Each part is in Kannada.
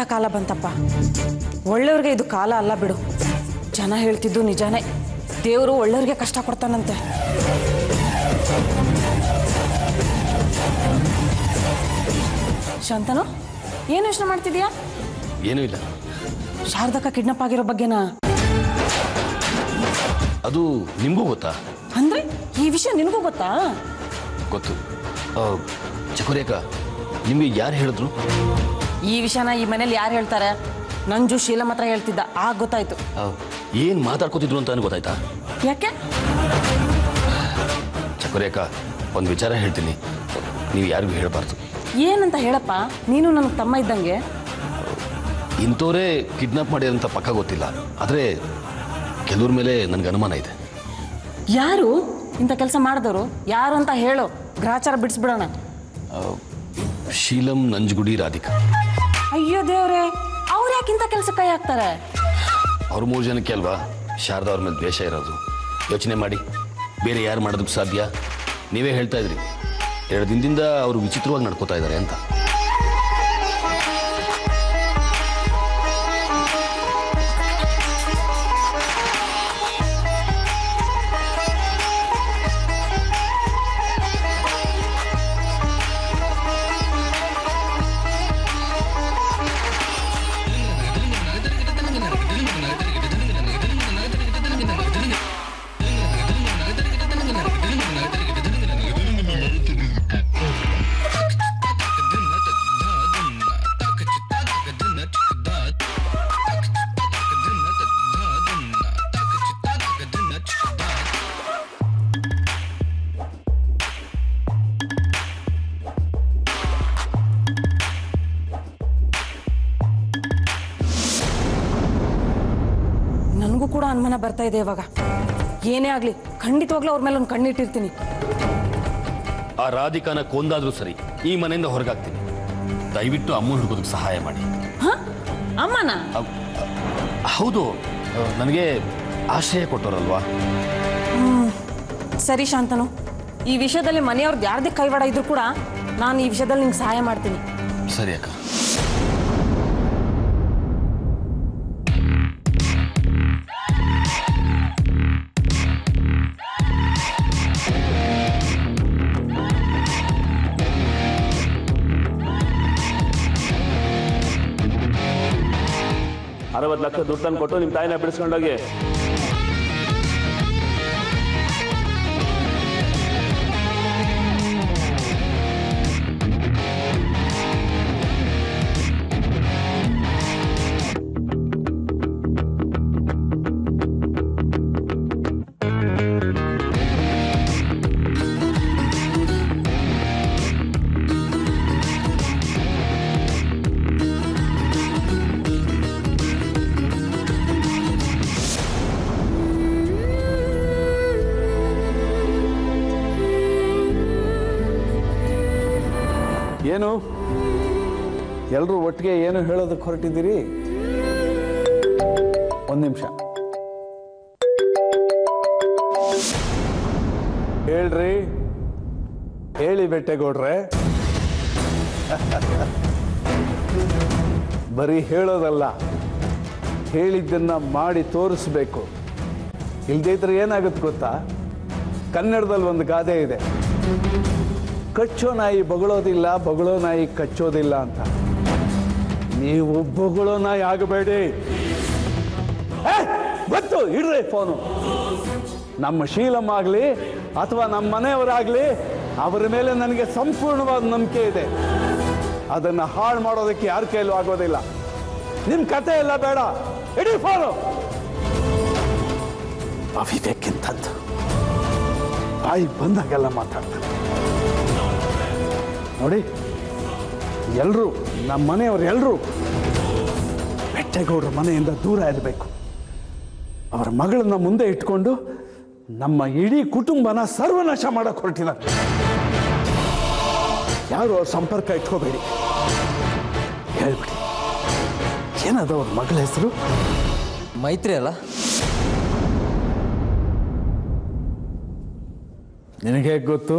ಕಾಲ ಬಂತಪ್ಪ ಒಳ್ಳೆಯವ್ರಿಗೆ ಇದು ಕಾಲ ಅಲ್ಲ ಬಿಡು ಜನ ಹೇಳ್ತಿದ್ದು ನಿಜಾನೇ ದೇವರು ಒಳ್ಳೆಯವ್ರಿಗೆ ಕಷ್ಟ ಕೊಡ್ತಾನಂತೆ ಶಾಂತನು ಏನು ಯೋಚನೆ ಮಾಡ್ತಿದ್ಯಾ ಏನೂ ಇಲ್ಲ ಶಾರದಕ್ಕ ಕಿಡ್ನಾಪ್ ಆಗಿರೋ ಬಗ್ಗೆನಾ ಅದು ನಿಮಗೂ ಗೊತ್ತಾ ಅಂದ್ರೆ ಈ ವಿಷಯ ನಿನಗೂ ಗೊತ್ತಾ ಗೊತ್ತು ಆ, ಚಕೋರೇಕ ನಿಮಗೆ ಯಾರು ಹೇಳಿದ್ರು ಈ ವಿಷಯನ ಈ ಮನೇಲಿ ಯಾರು ಹೇಳ್ತಾರೆ ನಂಜು ಶೀಲಂ ಹತ್ರ ಹೇಳ್ತಿದ್ದ ಆಗ ಗೊತ್ತಾಯ್ತು ಏನು ಮಾತಾಡ್ಕೋತಿದ್ರು ಅಂತ ನನಗೆ ಗೊತ್ತಾಯ್ತಾ ಯಾಕೆ ಚಕೋರೇಕ ಒಂದು ವಿಚಾರ ಹೇಳ್ತೀನಿ ನೀವು ಯಾರಿಗೂ ಹೇಳಬಾರ್ದು ಏನಂತ ಹೇಳಪ್ಪ ನೀನು ನನಗೆ ತಮ್ಮ ಇದ್ದಂಗೆ ಇಂಥವರೇ ಕಿಡ್ನಾಪ್ ಮಾಡಿರೋಂಥ ಪಕ್ಕ ಗೊತ್ತಿಲ್ಲ ಆದರೆ ಕೆಲವ್ರ ಮೇಲೆ ನನಗೆ ಅನುಮಾನ ಇದೆ ಯಾರು ಇಂಥ ಕೆಲಸ ಮಾಡಿದವರು ಯಾರು ಅಂತ ಹೇಳು ಗ್ರಾಚಾರ ಬಿಡಿಸ್ಬಿಡೋಣ ಶೀಲಂ ನಂಜುಗುಡಿ ರಾಧಿಕಾ ಅಯ್ಯೋ ದೇವ್ರೆ ಅವ್ರು ಯಾಕೆ ಇಂಥ ಕೆಲಸ ಕೈ ಹಾಕ್ತಾರೆ ಅವ್ರ ಮೂರು ಜನಕ್ಕೆ ಅಲ್ವಾ ಶಾರದಾ ಅವ್ರ ಮೇಲೆ ದ್ವೇಷ ಇರೋದು ಯೋಚನೆ ಮಾಡಿ ಬೇರೆ ಯಾರು ಮಾಡೋದಕ್ಕೆ ಸಾಧ್ಯ ನೀವೇ ಹೇಳ್ತಾ ಇದ್ರಿ ಎರಡು ದಿನದಿಂದ ಅವರು ವಿಚಿತ್ರವಾಗಿ ನಡ್ಕೋತಾ ಇದ್ದಾರೆ ಅಂತ ನನಗೂ ಕೂಡ ಅನುಮಾನ ಬರ್ತಾ ಇದೆ ಇವಾಗ ಏನೇ ಆಗಲಿ ಖಂಡಿತವಾಗ್ಲೂ ಅವ್ರ ಮೇಲೆ ಒಂದು ಕಣ್ಣಿಟ್ಟಿರ್ತೀನಿ ಆ ರಾಧಿಕಾನ ಕೊಂದಾದ್ರೂ ಸರಿ ಈ ಮನೆಯಿಂದ ಹೊರಗಾಗ್ತೀನಿ ದಯವಿಟ್ಟು ಅಮ್ಮನ ಹುಡುಗೋದಕ್ಕೆ ಸಹಾಯ ಮಾಡಿ ಹಾ ಅಮ್ಮನ ಅವ್- ಹೌದು ನನಗೆ ಆಶ್ರಯ ಕೊಟ್ಟೋರಲ್ವಾ ಸರಿ ಶಾಂತನು ಈ ವಿಷಯದಲ್ಲಿ ಮನೆಯವ್ರದ್ದು ಯಾರ್ದೇ ಕೈವಾಡ ಇದ್ರು ಕೂಡ ನಾನು ಈ ವಿಷಯದಲ್ಲಿ ನಿಂಗೆ ಸಹಾಯ ಮಾಡ್ತೀನಿ ಸರಿ ಅಕ್ಕ ಅರವತ್ತು ಲಕ್ಷ ದುಡ್ಡು ತಂದು ಕೊಟ್ಟು ನಿಮ್ಮ ತಾಯಿನ ಬಿಡಿಸ್ಕೊಂಡೋಗಿ ಏನು ಎಲ್ಲರೂ ಒಟ್ಟಿಗೆ ಏನು ಹೇಳೋದಕ್ಕೆ ಹೊರಟಿದ್ದೀರಿ ಒಂದು ನಿಮಿಷ ಹೇಳ್ರಿ ಹೇಳಿ ಬೆಟ್ಟೆಗೌಡ್ರೆ ಬರೀ ಹೇಳೋದಲ್ಲ ಹೇಳಿದ್ದನ್ನ ಮಾಡಿ ತೋರಿಸ್ಬೇಕು ಇಲ್ದೇ ಇದ್ರೆ ಏನಾಗುತ್ತೆ ಗೊತ್ತಾ ಕನ್ನಡದಲ್ಲಿ ಒಂದು ಗಾದೆ ಇದೆ ಕಚ್ಚೋ ನಾಯಿ ಬಗಳೋದಿಲ್ಲ ಬಗಳೋ ನಾಯಿ ಕಚ್ಚೋದಿಲ್ಲ ಅಂತ ನೀವು ಬಗಳೋ ನಾಯಿ ಆಗಬೇಡಿ ಏ, ಗೊತ್ತು ಇಡ್ರಿ ಫೋನು ನಮ್ಮ ಶೀಲಂ ಆಗಲಿ ಅಥವಾ ನಮ್ಮ ಮನೆಯವರಾಗಲಿ ಅವರ ಮೇಲೆ ನನಗೆ ಸಂಪೂರ್ಣವಾದ ನಂಬಿಕೆ ಇದೆ ಅದನ್ನು ಹಾಳು ಮಾಡೋದಕ್ಕೆ ಯಾರ ಕೈಲೂ ಆಗೋದಿಲ್ಲ ನಿಮ್ಮ ಕತೆ ಎಲ್ಲ ಬೇಡ ಇಡೀ ಫೋನು ಅವಿವೇಕಿಂತದ್ದು ಬಾಯಿ ಬಂದಾಗೆಲ್ಲ ಮಾತಾಡ್ತಾರೆ ನೋಡಿ ಎಲ್ಲರೂ ನಮ್ಮ ಮನೆಯವರು ಎಲ್ಲರೂ ಬೆಟ್ಟೆಗೌಡರ ಮನೆಯಿಂದ ದೂರ ಇರಬೇಕು ಅವರ ಮಗಳನ್ನ ಮುಂದೆ ಇಟ್ಕೊಂಡು ನಮ್ಮ ಇಡೀ ಕುಟುಂಬನ ಸರ್ವನಾಶ ಮಾಡಕ್ಕೆ ಹೊರಟಿದ್ದಾರೆ ಯಾರು ಅವ್ರ ಸಂಪರ್ಕ ಇಟ್ಕೋಬೇಡಿ ಹೇಳ್ಬಿಡಿ ಏನದು ಅವ್ರ ಮಗಳ ಹೆಸರು ಮೈತ್ರಿ ಅಲ್ಲ ನಿನಗೆ ಹೇಗೆ ಗೊತ್ತು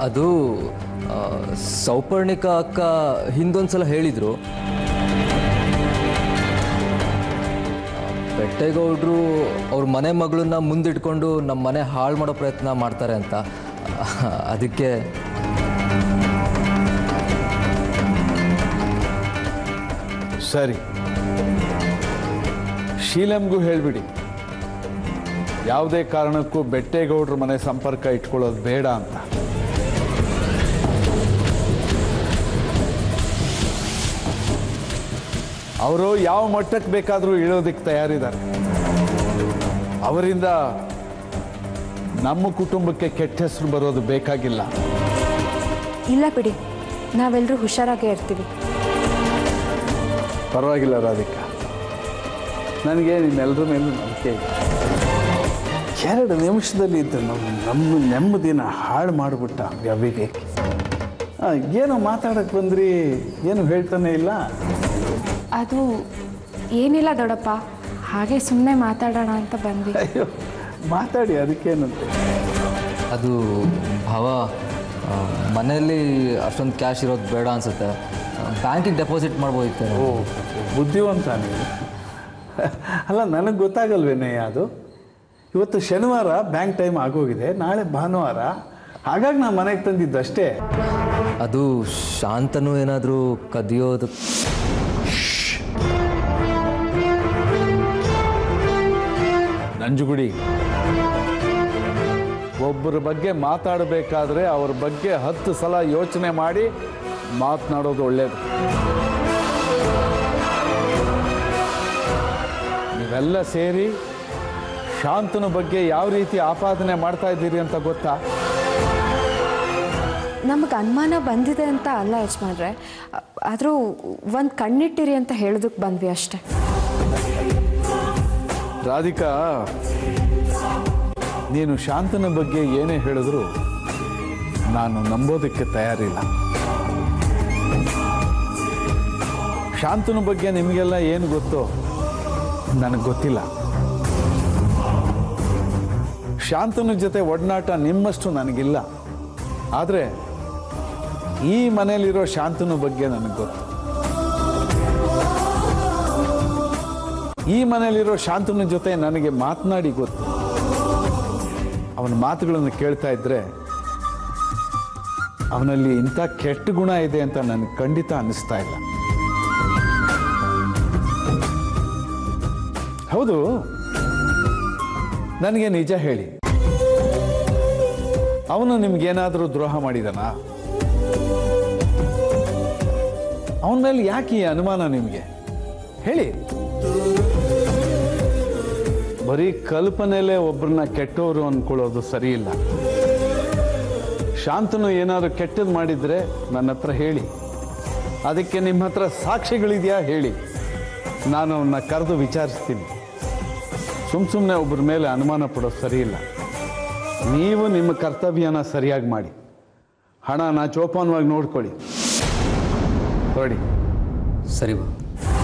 ಅದು ಆ, ಸೌಪರ್ಣಿಕ ಅಕ್ಕ ಹಿಂದೊಂದ್ಸಲ ಹೇಳಿದರು ಬೆಟ್ಟೇಗೌಡರು ಅವ್ರ ಮನೆ ಮಗಳನ್ನ ಮುಂದಿಟ್ಕೊಂಡು ನಮ್ಮ ಮನೆ ಹಾಳು ಮಾಡೋ ಪ್ರಯತ್ನ ಮಾಡ್ತಾರೆ ಅಂತ ಅದಕ್ಕೆ ಸರಿ ಶೀಲಂಗೂ ಹೇಳಿಬಿಡಿ ಯಾವುದೇ ಕಾರಣಕ್ಕೂ ಬೆಟ್ಟೇಗೌಡ್ರ ಮನೆ ಸಂಪರ್ಕ ಇಟ್ಕೊಳ್ಳೋದು ಬೇಡ ಅಂತ ಅವರು ಯಾವ ಮಟ್ಟಕ್ಕೆ ಬೇಕಾದರೂ ಇಳೋದಕ್ಕೆ ತಯಾರಿದ್ದಾರೆ ಅವರಿಂದ ನಮ್ಮ ಕುಟುಂಬಕ್ಕೆ ಕೆಟ್ಟ ಹೆಸರು ಬರೋದು ಬೇಕಾಗಿಲ್ಲ ಇಲ್ಲ ಬಿಡಿ ನಾವೆಲ್ಲರೂ ಹುಷಾರಾಗೇ ಇರ್ತೀವಿ ಪರವಾಗಿಲ್ಲ ರಾಧಿಕಾ ನನಗೆ ನಿಮ್ಮೆಲ್ಲರ ಮೇಲೂ ನಂಬಿಕೆ ಇದೆ ಎರಡು ನಿಮಿಷದಲ್ಲಿ ಇದ್ದು ನಮ್ಮ ನಮ್ಮ ನೆಮ್ಮದಿನ ಹಾಳು ಮಾಡಿಬಿಟ್ಟ ಅವಿವೇಕಿ ಆ, ಏನೋ ಮಾತಾಡಕ್ಕೆ ಬಂದ್ರಿ ಏನು ಹೇಳ್ತಾನೆ ಇಲ್ಲ ಅದು ಏನಿಲ್ಲ ದೊಡ್ಡಪ್ಪ ಹಾಗೆ ಸುಮ್ಮನೆ ಮಾತಾಡೋಣ ಅಂತ ಬಂದ್ವಿ ಅಯ್ಯೋ ಮಾತಾಡಿ ಅದಕ್ಕೇನಂತೆ ಅದು ಭಾವ ಆ, ಮನೆಯಲ್ಲಿ ಅಷ್ಟೊಂದು ಕ್ಯಾಶ್ ಇರೋದು ಬೇಡ ಅನ್ಸುತ್ತೆ ಬ್ಯಾಂಕಿಗೆ ಡೆಪಾಸಿಟ್ ಮಾಡ್ಬೋದಿತ್ತು ಓ ಬುದ್ಧಿವಂತ ನೀವು ಅಲ್ಲ ನನಗೆ ಗೊತ್ತಾಗಲ್ವೇನಯ್ಯ ಅದು ಇವತ್ತು ಶನಿವಾರ ಬ್ಯಾಂಕ್ ಟೈಮ್ ಆಗೋಗಿದೆ ನಾಳೆ ಭಾನುವಾರ ಹಾಗಾಗಿ ನಾನು ಮನೆಗೆ ತಂದಿದ್ದಷ್ಟೇ ಅದು ಶಾಂತನು ಏನಾದರೂ ಕದಿಯೋದು ನಂಜುಗುಡಿ ಒಬ್ಬರ ಬಗ್ಗೆ ಮಾತಾಡಬೇಕಾದ್ರೆ ಅವ್ರ ಬಗ್ಗೆ ಹತ್ತು ಸಲ ಯೋಚನೆ ಮಾಡಿ ಮಾತನಾಡೋದು ಒಳ್ಳೆಯದು ನೀವೆಲ್ಲ ಸೇರಿ ಶಾಂತನ ಬಗ್ಗೆ ಯಾವ ರೀತಿ ಆಪಾದನೆ ಮಾಡ್ತಾ ಇದ್ದೀರಿ ಅಂತ ಗೊತ್ತಾ ನಮಗೆ ಅನುಮಾನ ಬಂದಿದೆ ಅಂತ ಅಲ್ಲ ಯಜಮಾನ್ರೆ ಆದರೂ ಒಂದು ಕಣ್ಣಿಟ್ಟಿರಿ ಅಂತ ಹೇಳೋದಕ್ಕೆ ಬಂದ್ವಿ ಅಷ್ಟೇ ರಾಧಿಕಾ ನೀನು ಶಾಂತನ ಬಗ್ಗೆ ಏನೇ ಹೇಳಿದ್ರು ನಾನು ನಂಬೋದಕ್ಕೆ ತಯಾರಿಲ್ಲ ಶಾಂತನ ಬಗ್ಗೆ ನಿಮಗೆಲ್ಲ ಏನು ಗೊತ್ತೋ ನನಗೆ ಗೊತ್ತಿಲ್ಲ ಶಾಂತನ ಜೊತೆ ಒಡನಾಟ ನಿಮ್ಮಷ್ಟು ನನಗಿಲ್ಲ ಆದರೆ ಈ ಮನೇಲಿರೋ ಶಾಂತನ ಬಗ್ಗೆ ನನಗೆ ಗೊತ್ತು ಈ ಮನೆಯಲ್ಲಿರೋ ಶಾಂತನ ಜೊತೆ ನನಗೆ ಮಾತನಾಡಿ ಗೊತ್ತು ಅವನ ಮಾತುಗಳನ್ನು ಕೇಳ್ತಾ ಇದ್ರೆ ಅವನಲ್ಲಿ ಇಂಥ ಕೆಟ್ಟ ಗುಣ ಇದೆ ಅಂತ ನನಗೆ ಖಂಡಿತ ಅನ್ನಿಸ್ತಾ ಇಲ್ಲ ಹೌದು ನನಗೆ ನಿಜ ಹೇಳಿ ಅವನು ನಿಮ್ಗೇನಾದರೂ ದ್ರೋಹ ಮಾಡಿದನಾ ಅವನ ಮೇಲೆ ಯಾಕೆ ಈ ಅನುಮಾನ ನಿಮಗೆ ಹೇಳಿ ಬರೀ ಕಲ್ಪನೆಯಲ್ಲೇ ಒಬ್ಬರನ್ನ ಕೆಟ್ಟವರು ಅನ್ಕೊಳ್ಳೋದು ಸರಿ ಇಲ್ಲ ಶಾಂತನು ಏನಾದ್ರು ಕೆಟ್ಟದ್ದು ಮಾಡಿದ್ರೆ ನನ್ನ ಹತ್ರ ಹೇಳಿ ಅದಕ್ಕೆ ನಿಮ್ಮ ಹತ್ರ ಸಾಕ್ಷಿಗಳಿದೆಯಾ ಹೇಳಿ ನಾನು ಅವನ್ನ ಕರೆದು ವಿಚಾರಿಸ್ತೀನಿ ಸುಮ್ಮ ಸುಮ್ಮನೆ ಒಬ್ಬರ ಮೇಲೆ ಅನುಮಾನ ಪಡೋದು ಸರಿ ಇಲ್ಲ ನೀವು ನಿಮ್ಮ ಕರ್ತವ್ಯನ ಸರಿಯಾಗಿ ಮಾಡಿ ಹಣನ ಚೋಪಾನವಾಗಿ ನೋಡ್ಕೊಳ್ಳಿ ಹೊರಡಿ ಸರಿ ಬಾ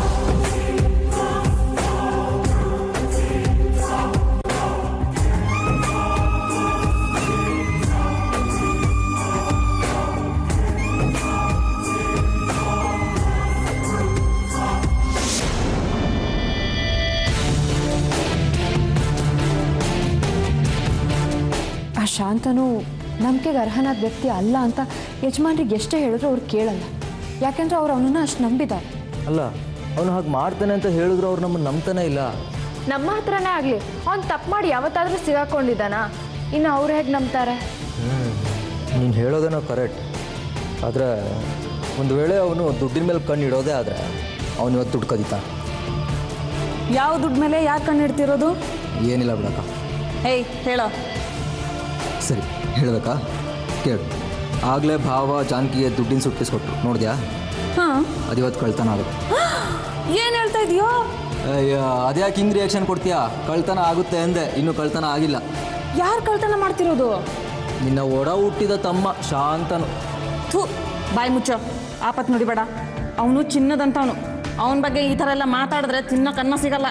ಆ ಶಾಂತನು ನಂಬಿಕೆಗೆ ಅರ್ಹನಾದ ವ್ಯಕ್ತಿ ಅಲ್ಲ ಅಂತ ಯಜಮಾನ್ರಿಗೆ ಎಷ್ಟೇ ಹೇಳಿದ್ರು ಅವ್ರು ಕೇಳಲ್ಲ ಯಾಕೆಂದ್ರೆ ಅವ್ರು ಅವನನ್ನ ಅಷ್ಟು ನಂಬಿದ್ದಾರೆ ಅಲ್ಲ ಅವನು ಹಾಗೆ ಮಾಡ್ತಾನೆ ಅಂತ ಹೇಳಿದ್ರು ಅವ್ರು ನಮ್ಮನ್ನು ನಂಬ್ತಾನೆ ಇಲ್ಲ ನಮ್ಮ ಹತ್ರನೇ ಆಗಲಿ ಅವ್ನು ತಪ್ಪು ಮಾಡಿ ಯಾವತ್ತಾದ್ರೂ ಸಿಗಾಕೊಂಡಿದ್ದಾನ ಇನ್ನು ಅವ್ರು ಹೇಗೆ ನಂಬ್ತಾರೆ ನೀನು ಹೇಳೋದೇನೋ ಕರೆಕ್ಟ್ ಆದರೆ ಒಂದು ವೇಳೆ ಅವನು ದುಡ್ಡಿನ ಮೇಲೆ ಕಣ್ಣು ಇಡೋದೇ ಆದರೆ ಅವನು ಇವತ್ತು ದುಡ್ಡು ಕದೀತಾನೆ ಯಾವ ದುಡ್ಡು ಮೇಲೆ ಯಾಕೆ ಕಣ್ಣಿಡ್ತಿರೋದು ಏನಿಲ್ಲ ಬಿಡಕ್ಕ ಏಯ್ ಹೇಳೋ ಸರಿ ಹೇಳಬೇಕಾ ಕೇಳು ಆಗಲೇ ಭಾವ ಜಾನಕಿಗೆ ದುಡ್ಡಿನ ಸುಟ್ಟಿಸ್ಕೊಟ್ರು ನೋಡಿದ್ಯಾ ಹಾಂ ಅದು ಇವತ್ತು ಕಳ್ತನ ಆಗುತ್ತೆ ಏನು ಹೇಳ್ತಾ ಇದೆಯೋ ಅಯ್ಯೋ ಅದ್ಯಾಕೆ ಹಿಂಗೆ ರಿಯಾಕ್ಷನ್ ಕೊಡ್ತೀಯಾ ಕಳ್ತನ ಆಗುತ್ತೆ ಅಂದೆ ಇನ್ನೂ ಕಳ್ತನ ಆಗಿಲ್ಲ ಯಾರು ಕಳ್ತನ ಮಾಡ್ತಿರೋದು ನಿನ್ನ ಒಡ ಹುಟ್ಟಿದ ತಮ್ಮ ಶಾಂತನು ಥೂ ಬಾಯಿ ಮುಚ್ಚೋ ಆಪತ್ ನೋಡಿಬೇಡ ಅವನು ಚಿನ್ನದಂತವನು ಅವನ ಬಗ್ಗೆ ಈ ಥರ ಎಲ್ಲ ಮಾತಾಡಿದ್ರೆ ತಿನ್ನೋ ಕನ್ನ ಸಿಗಲ್ಲ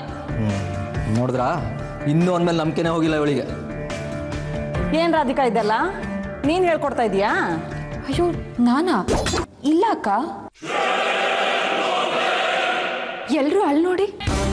ನೋಡಿದ್ರಾ ಇನ್ನೂ ಅಂದಮೇಲೆ ನಂಬಿಕೆನೇ ಹೋಗಿಲ್ಲ ಇವಳಿಗೆ ಏನು ರಾಧಿಕಾ ಇದೆಲ್ಲ ನೀನು ಹೇಳ್ಕೊಡ್ತಾ ಇದೀಯಾ ಅಯ್ಯೋ ನಾನಾ ಇಲ್ಲ ಅಕ್ಕ ಎಲ್ರೂ ಅಲ್ಲಿ ನೋಡಿ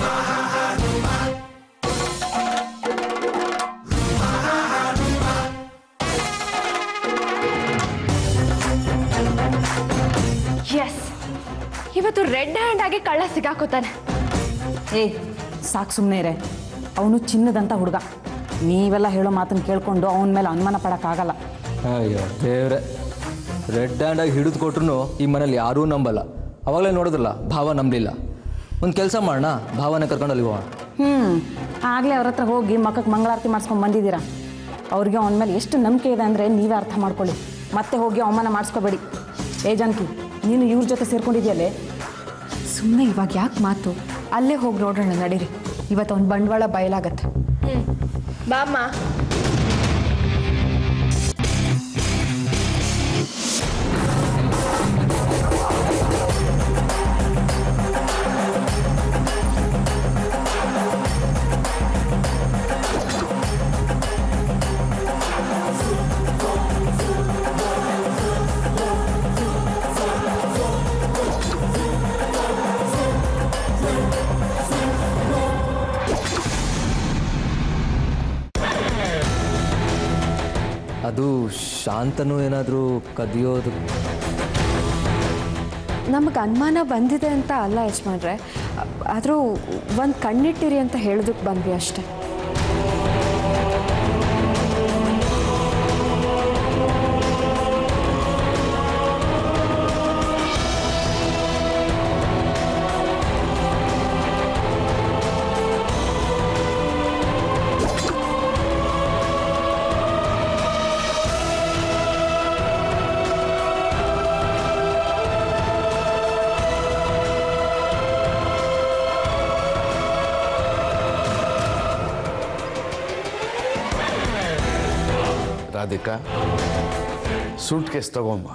ಎಸ್ ಇವತ್ತು ರೆಡ್ ಹ್ಯಾಂಡ್ ಆಗಿ ಕಳ್ಳ ಸಿಗಾಕೋತಾನೆ ಏಯ್ ಸಾಕು ಸುಮ್ಮನೆ ಇರೇ ಅವನು ಚಿನ್ನದಂತ ಹುಡುಗ ನೀವೆಲ್ಲ ಹೇಳೋ ಮಾತನ್ನು ಕೇಳ್ಕೊಂಡು ಅವನ ಮೇಲೆ ಅನುಮಾನ ಪಡೋಕ್ಕಾಗಲ್ಲ ಅಯ್ಯೋ ದೇವ್ರೆ ರೆಡ್ ಹ್ಯಾಂಡಾಗಿ ಹಿಡಿದು ಕೊಟ್ರು ಈ ಮನೇಲಿ ಯಾರೂ ನಂಬಲ್ಲ ಅವಾಗಲೇ ನೋಡಿದ್ರಲ್ಲ ಭಾವ ನಂಬಲಿಲ್ಲ ಒಂದು ಕೆಲಸ ಮಾಡೋಣ ಭಾವನ ಕರ್ಕೊಂಡು ಅಲ್ಲಿ ಹೋಗೋಣ ಹ್ಞೂ ಆಗಲೇ ಅವ್ರ ಹತ್ರ ಹೋಗಿ ಮಕ್ಕಕ್ಕೆ ಮಂಗಳಾರತಿ ಮಾಡಿಸ್ಕೊಂಡು ಬಂದಿದ್ದೀರಾ ಅವ್ರಿಗೆ ಅವನ ಮೇಲೆ ಎಷ್ಟು ನಂಬಿಕೆ ಇದೆ ಅಂದರೆ ನೀವೇ ಅರ್ಥ ಮಾಡ್ಕೊಳ್ಳಿ ಮತ್ತೆ ಹೋಗಿ ಅವಮಾನ ಮಾಡಿಸ್ಕೋಬೇಡಿ ಏ ಜಾನಕಿ ನೀನು ಇವ್ರ ಜೊತೆ ಸೇರ್ಕೊಂಡಿದ್ಯಲ್ಲೇ ಸುಮ್ಮನೆ ಇವಾಗ ಯಾಕೆ ಮಾತು ಅಲ್ಲೇ ಹೋಗಿ ನೋಡೋಣ ನಡೀರಿ ಇವತ್ತು ಅವ್ನ ಬಂಡವಾಳ ಬಯಲಾಗತ್ತೆ ಬಾಮ್ಮ ಅದು ಶಾಂತನು ಏನಾದರೂ ಕದಿಯೋದು ನಮಗೆ ಅನುಮಾನ ಬಂದಿದೆ ಅಂತ ಅಲ್ಲ ಯಜಮಾನ್ರೆ ಆದರೂ ಒಂದು ಕಣ್ಣಿಟ್ಟಿರಿ ಅಂತ ಹೇಳೋದಕ್ಕೆ ಬಂದ್ವಿ ಅಷ್ಟೆ ರಾಧಿಕಾ ಸೂಟ್ ಕೇಸ್ ತಗೊಂಬ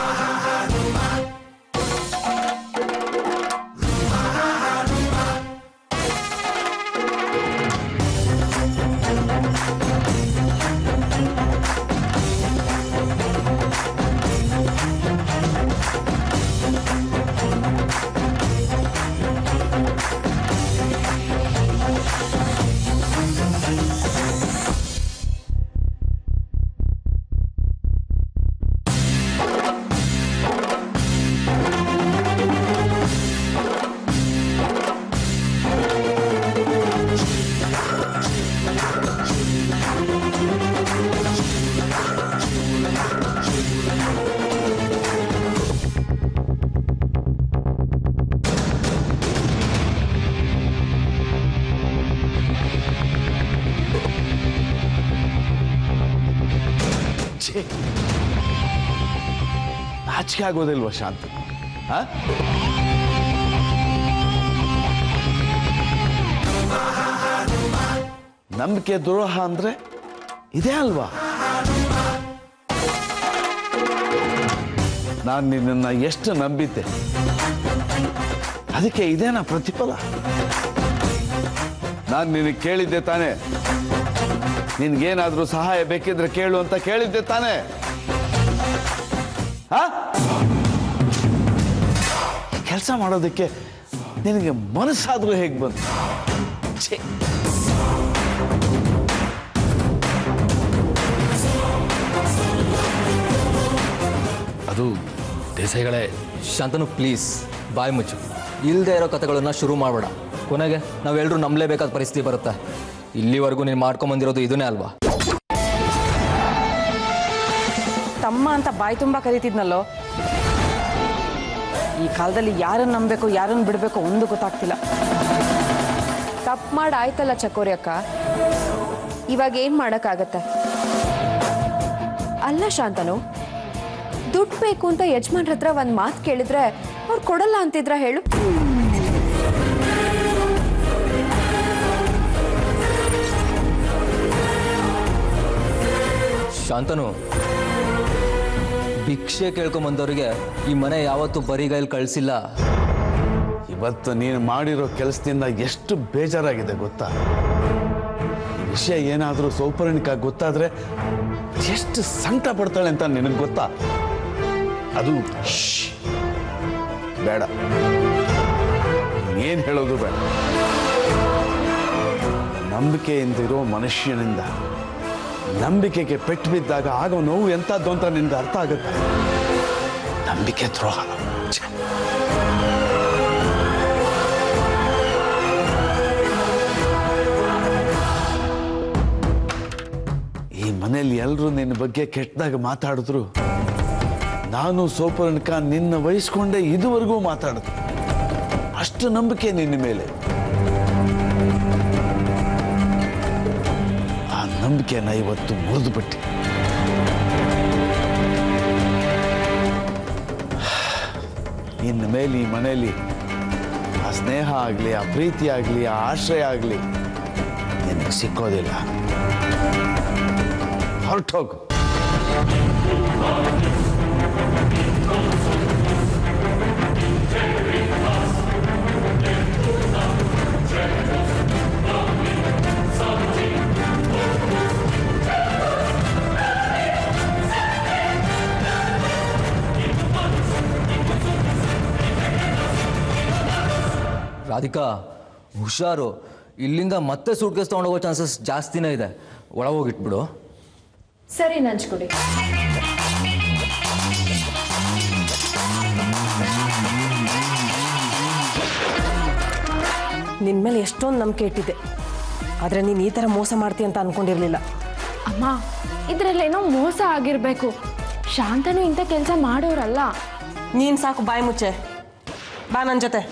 ಛೇ ನಾಚಿಕೆ ಆಗೋದಿಲ್ವ ಶಾಂತ ಆ? ನಂಬಿಕೆ ದ್ರೋಹ ಅಂದ್ರೆ ಇದೇ ಅಲ್ವಾ ನಾನು ನಿನ್ನನ್ನು ಎಷ್ಟು ನಂಬಿದ್ದೆ ಅದಕ್ಕೆ ಇದೇನಾ ಪ್ರತಿಫಲ ನಾನು ನಿನಗೆ ಕೇಳಿದ್ದೆ ತಾನೇ ನಿನ್ಗೇನಾದ್ರೂ ಸಹಾಯ ಬೇಕಿದ್ರೆ ಕೇಳು ಅಂತ ಕೇಳಿದ್ದೆ ತಾನೇ ಕೆಲಸ ಮಾಡೋದಕ್ಕೆ ನಿನಗೆ ಮನಸ್ಸಾದ್ರೂ ಹೇಗೆ ಬಂತು ಛೇ ಅದು ದೇಸಾಯಿಗಳೇ ಶಾಂತನು ಪ್ಲೀಸ್ ಬಾಯ್ ಮುಚ್ಚು ಇಲ್ಲದೆ ಇರೋ ಕಥೆಗಳನ್ನ ಶುರು ಮಾಡಬೇಡ ಕೊನೆಗೆ ನಾವೆಲ್ಲರೂ ನಂಬಲೇಬೇಕಾದ ಪರಿಸ್ಥಿತಿ ಬರುತ್ತೆ ಇಲ್ಲಿವರೆಗೂ ನೀನು ಮಾಡ್ಕೊಂಬಂದಿರೋದು ಇದನ್ನೇ ಅಲ್ವಾ ತಮ್ಮ ಅಂತ ಬಾಯಿ ತುಂಬ ಕರೀತಿದ್ನಲ್ಲೋ ಈ ಕಾಲದಲ್ಲಿ ಯಾರನ್ನು ನಂಬಬೇಕು ಯಾರನ್ನು ಬಿಡಬೇಕು ಒಂದು ಗೊತ್ತಾಗ್ತಿಲ್ಲ ತಪ್ಪು ಮಾಡಿ ಆಯ್ತಲ್ಲ ಚಕೋರಿ ಅಕ್ಕ ಇವಾಗ ಏನು ಮಾಡೋಕ್ಕಾಗತ್ತೆ ಅಲ್ಲ ಶಾಂತನು ದುಡ್ಡು ಬೇಕು ಅಂತ ಯಜಮಾನ್ರ ಹತ್ರ ಒಂದು ಮಾತು ಕೇಳಿದ್ರೆ ಅವ್ರು ಕೊಡಲ್ಲ ಅಂತಿದ್ರ ಹೇಳು ಶಾಂತನು ಭಿಕ್ಷೆ ಕೇಳ್ಕೊಂಬಂದವ್ರಿಗೆ ಈ ಮನೆ ಯಾವತ್ತೂ ಬರಿಗೈಲಿ ಕಳಿಸಿಲ್ಲ ಇವತ್ತು ನೀನು ಮಾಡಿರೋ ಕೆಲಸದಿಂದ ಎಷ್ಟು ಬೇಜಾರಾಗಿದೆ ಗೊತ್ತಾ ಈ ವಿಷಯ ಏನಾದರೂ ಸೌಪರ್ಣಿಕ ಗೊತ್ತಾದ್ರೆ ಎಷ್ಟು ಸಂಕಟ ಪಡ್ತಾಳೆ ಅಂತ ನಿನಗೆ ಗೊತ್ತಾ ಅದು ಶ್ಶ್. ಬೇಡ ಏನು ಹೇಳೋದು ಬೇಡ ನಂಬಿಕೆಯಿಂದಿರೋ ಮನುಷ್ಯನಿಂದ ನಂಬಿಕೆಗೆ ಪೆಟ್ಟು ಬಿದ್ದಾಗ ಆಗೋ ನೋವು ಎಂಥದ್ದು ಅಂತ ನಿನ್ಗೆ ಅರ್ಥ ಆಗುತ್ತೆ ನಂಬಿಕೆ ದ್ರೋಹ ಛೆ. ಈ ಮನೆಯಲ್ಲಿ ಎಲ್ಲರೂ ನಿನ್ನ ಬಗ್ಗೆ ಕೆಟ್ಟದಾಗ ಮಾತಾಡಿದ್ರು ನಾನು ಸೋಪರ್ಣಕ ನಿನ್ನ ವಹಿಸ್ಕೊಂಡೇ ಇದುವರೆಗೂ ಮಾತಾಡಿದ್ರು ಅಷ್ಟು ನಂಬಿಕೆ ನಿನ್ನ ಮೇಲೆ ಆ ನಂಬಿಕೆನ ಇವತ್ತು ಮುರಿದು ಬಿಟ್ಟೆ ಇನ್ನು ಮೇಲೆ ಈ ಮನೆಯಲ್ಲಿ ಆ ಸ್ನೇಹ ಆಗಲಿ ಆ ಪ್ರೀತಿ ಆಗಲಿ ಆ ಆಶ್ರಯ ಆಗಲಿ ನಿನಗೆ ಸಿಕ್ಕೋದಿಲ್ಲ ಹೊರಟೋಗು ರಾಧಿಕಾ ಹುಷಾರು ಇಲ್ಲಿಂದ ಮತ್ತೆ ಸೂಟ್ ಕೇಸ್ ತೊಗೊಂಡೋಗೋ ಚಾನ್ಸಸ್ ಜಾಸ್ತಿನೇ ಇದೆ ಒಳಗೋಗಿಟ್ಬಿಡು ಸರಿ ನಂಚ್ಕೊಡಿ ನಿನ್ನ ಮೇಲೆ ಎಷ್ಟೊಂದು ನಂಬಿಕೆ ಇಟ್ಟಿದ್ದೆ ಆದರೆ ನೀನು ಈ ಥರ ಮೋಸ ಮಾಡ್ತೀಯ ಅಂತ ಅನ್ಕೊಂಡಿರಲಿಲ್ಲ ಅಮ್ಮ ಇದ್ರಲ್ಲೇನೋ ಮೋಸ ಆಗಿರ್ಬೇಕು ಶಾಂತನು ಇಂಥ ಕೆಲಸ ಮಾಡೋರಲ್ಲ ನೀನು ಸಾಕು ಬಾಯಿ ಮುಚ್ಚೆ ಬಾ ನನ್ನ ಜೊತೆ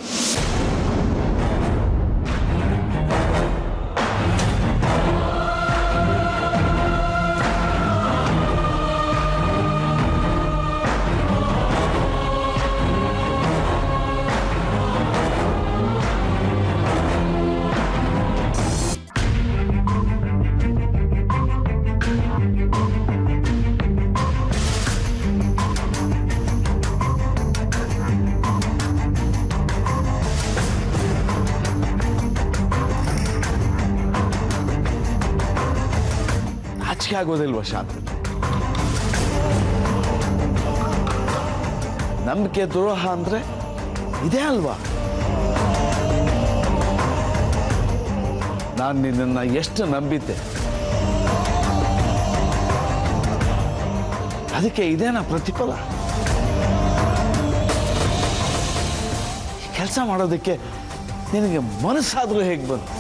ನಾಚಿಕೆ ಆಗೋದಿಲ್ವ ಶಾಂತ ನಂಬಿಕೆ ದ್ರೋಹ ಅಂದ್ರೆ ಇದೇ ಅಲ್ವಾ ನಾನು ನಿನ್ನನ್ನು ಎಷ್ಟು ನಂಬಿದ್ದೆ ಅದಕ್ಕೆ ಇದೇನಾ ಪ್ರತಿಫಲ ಕೆಲಸ ಮಾಡೋದಕ್ಕೆ ನಿನಗೆ ಮನಸ್ಸಾದ್ರೂ ಹೇಗೆ ಬಂತು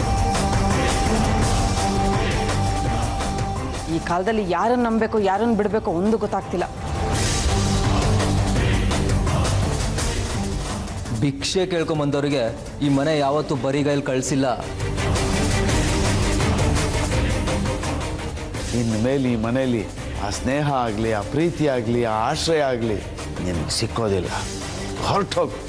ಈ ಕಾಲದಲ್ಲಿ ಯಾರನ್ನು ನಂಬಬೇಕು ಯಾರನ್ನು ಬಿಡಬೇಕು ಒಂದು ಗೊತ್ತಾಗ್ತಿಲ್ಲ ಭಿಕ್ಷೆ ಕೇಳ್ಕೊಂಬಂದವ್ರಿಗೆ ಈ ಮನೆ ಯಾವತ್ತೂ ಬರಿಗೈಲಿ ಕಳಿಸಿಲ್ಲ ಇನ್ನು ಮೇಲೆ ಈ ಮನೆಯಲ್ಲಿ ಆ ಸ್ನೇಹ ಆಗಲಿ ಆ ಪ್ರೀತಿ ಆಗಲಿ ಆ ಆಶ್ರಯ ಆಗಲಿ ನಿನಗೆ ಸಿಕ್ಕೋದಿಲ್ಲ ಹೊರಟೋಗು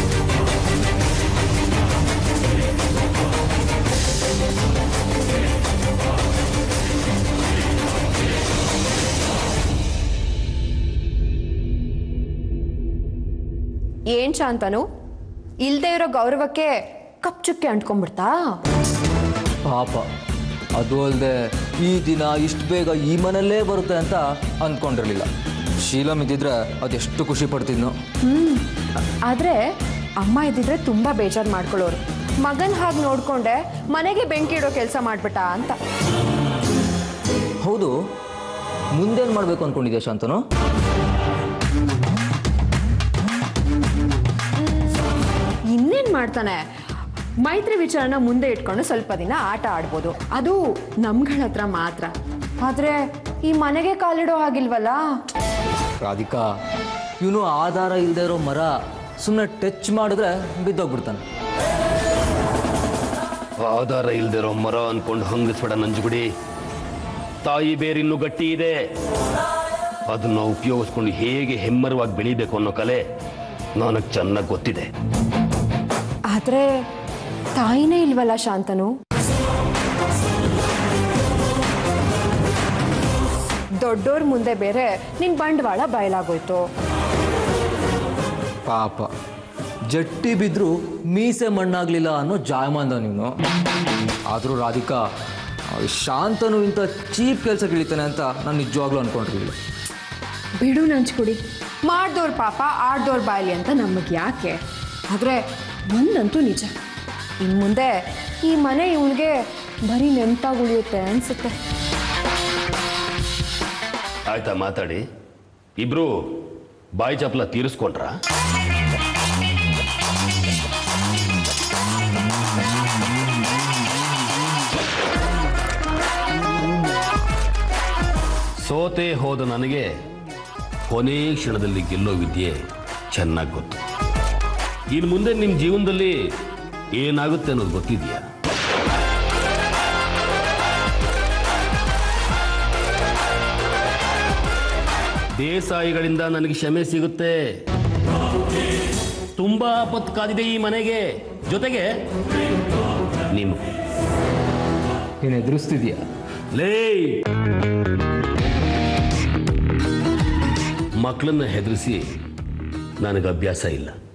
ಏನ್ ಶಾಂತನು ಇಲ್ದೇ ಇರೋ ಗೌರವಕ್ಕೆ ಕಪ್ ಚುಕ್ಕೆ ಅಂಟ್ಕೊಂಡ್ಬಿಡ್ತಾ ಪಾಪ ಅದು ಅಲ್ಲದೆ ಈ ದಿನ ಇಷ್ಟು ಬೇಗ ಈ ಮನೆಯಲ್ಲೇ ಬರುತ್ತೆ ಅಂತ ಅಂದ್ಕೊಂಡಿರಲಿಲ್ಲ ಶೀಲಂ ಇದ್ದಿದ್ರೆ ಅದೆಷ್ಟು ಖುಷಿ ಪಡ್ತಿದ್ನು ಆದ್ರೆ ಅಮ್ಮ ಇದ್ದಿದ್ರೆ ತುಂಬಾ ಬೇಜಾರು ಮಾಡ್ಕೊಳ್ಳೋರು ಮಗನ್ ಹಾಗೆ ನೋಡ್ಕೊಂಡೆ ಮನೆಗೆ ಬೆಂಕಿ ಇಡೋ ಕೆಲಸ ಮಾಡ್ಬಿಟ್ಟ ಅಂತ ಹೌದು ಮುಂದೇನು ಮಾಡಬೇಕು ಅಂದ್ಕೊಂಡಿದ್ಯಾ ಶಾಂತನು ಇನ್ನೇನ್ ಮಾಡ್ತಾನೆ ಮೈತ್ರಿ ವಿಚಾರನ ಮುಂದೆ ಇಟ್ಕೊಂಡು ಸ್ವಲ್ಪ ದಿನ ಆಟ ಆಡ್ಬೋದು ಅದು ನಮ್ಗಳ ಹತ್ರ ಮಾತ್ರ ಆದ್ರೆ ಈ ಮನೆಗೆ ಕಾಲಿಡೋ ಹಾಗಿಲ್ವಲ್ಲ ರಾಧಿಕಾ ಇವನು ಆಧಾರ ಇಲ್ಲದೆ ಇರೋ ಮರ ಸುಮ್ಮನೆ ಟಚ್ ಮಾಡಿದ್ರೆ ಬಿದ್ದೋಗ್ಬಿಡ್ತಾನೆ ಆಧಾರ ಇಲ್ದಿರೋ ಮರ ಅನ್ಕೊಂಡು ಹಂಗಿಸ್ಬೇಡ ನಂಜುಗುಡಿ ತಾಯಿ ಬೇರಿನ್ನೂ ಗಟ್ಟಿ ಇದೆ ಅದನ್ನ ಉಪಯೋಗಿಸ್ಕೊಂಡು ಹೇಗೆ ಹೆಮ್ಮರವಾಗಿ ಬೆಳಿಬೇಕು ಅನ್ನೋ ಕಲೆ ನನಗೆ ಚೆನ್ನಾಗಿ ಗೊತ್ತಿದೆ ಆದ್ರೆ ತಾಯಿನೇ ಇಲ್ವಲ್ಲ ಶಾಂತನು ದೊಡ್ಡೋರ್ ಮುಂದೆ ಬೇರೆ ನಿನ್ ಬಂಡವಾಳ ಬಯಲಾಗೋಯ್ತು ಪಾಪ ಜಟ್ಟಿ ಬಿದ್ದರೂ ಮೀಸೆ ಮಣ್ಣಾಗ್ಲಿಲ್ಲ ಅನ್ನೋ ಜಾಯಮಾನ್ದ ನೀನು ಆದರೂ ರಾಧಿಕಾ ಶಾಂತನು ಇಂಥ ಚೀಪ್ ಕೆಲಸ ಇಳಿತಾನೆ ಅಂತ ನಾನು ನಿಜವಾಗ್ಲೂ ಅನ್ಕೊಂಡಿರಲಿಲ್ಲ ಬಿಡು ನಂಚ್ಕೊಡಿ ಮಾಡ್ದವ್ರ ಪಾಪ ಆಡ್ದವ್ರ ಬಾಯ್ಲಿ ಅಂತ ನಮಗೆ ಯಾಕೆ ಆದರೆ ಒಂದಂತೂ ನಿಜ ಇನ್ನು ಮುಂದೆ ಈ ಮನೆ ಇವಳಿಗೆ ಬರೀ ನೆನಪಾಗಿ ಉಳಿಯುತ್ತೆ ಅನ್ಸುತ್ತೆ ಆಯ್ತಾ ಮಾತಾಡಿ ಇಬ್ರು ಬಾಯಿ ಚಪ್ಪಲ ತೀರಿಸ್ಕೊಂಡ್ರ ಸೋತೆ ಹೋದ ನನಗೆ ಕೊನೆ ಕ್ಷಣದಲ್ಲಿ ಗೆಲ್ಲೋ ವಿದ್ಯೆ ಚೆನ್ನಾಗಿ ಗೊತ್ತು ಇನ್ನು ಮುಂದೆ ನಿಮ್ಮ ಜೀವನದಲ್ಲಿ ಏನಾಗುತ್ತೆ ಅನ್ನೋದು ಗೊತ್ತಿದೆಯಾ ದೇಸಾಯಿಗಳಿಂದ ನನಗೆ ಕ್ಷಮೆ ಸಿಗುತ್ತೆ ತುಂಬಾ ಆಪತ್ತು ಕಾದಿದೆ ಈ ಮನೆಗೆ ಜೊತೆಗೆ ನೀನು ನೀನು ಎದುರಿಸ್ತಿದ್ಯಾ ಲೇ ಮಕ್ಕಳನ್ನ ಹೆದರಿಸಿ ನನಗೆ ಅಭ್ಯಾಸ ಇಲ್ಲ